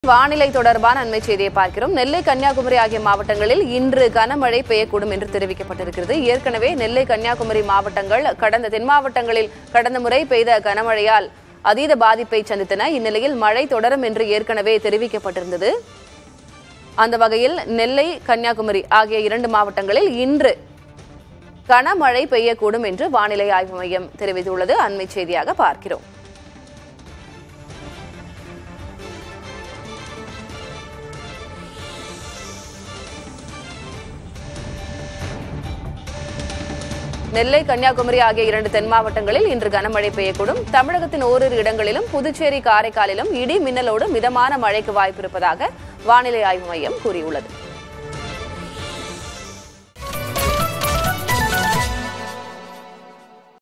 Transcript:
வானிலை தொடர்பான அண்மை செய்தியை பார்க்கிறோம் நெல்லை கன்னியாகுமரி ஆகிய மாவட்டங்களில் இன்று கனமழை பெய்யக்கூடும் என்று தெரிவிக்கப்பட்டிருக்கிறது ஏற்கனவே நெல்லை கன்னியாகுமரி மாவட்டங்கள் கடந்த தென் மாவட்டங்களில் கடந்த முறை பெய்த கனமழையால் அதீத பாதிப்பை சந்தித்தன இந்நிலையில் மழை தொடரும் என்று ஏற்கனவே தெரிவிக்கப்பட்டிருந்தது அந்த வகையில் நெல்லை கன்னியாகுமரி ஆகிய இரண்டு மாவட்டங்களில் இன்று கனமழை பெய்யக்கூடும் என்று வானிலை ஆய்வு மையம் தெரிவித்துள்ளது அண்மை செய்தியாக பார்க்கிறோம் நெல்லை கன்னியாகுமரி ஆகிய இரண்டு தென் மாவட்டங்களில் இன்று கனமழை பெய்யக்கூடும் தமிழகத்தின் ஓரிரு இடங்களிலும் புதுச்சேரி காரைக்காலிலும் இடி மின்னலோடு மிதமான மழைக்கு வாய்ப்பிருப்பதாக வானிலை ஆய்வு மையம் கூறியுள்ளது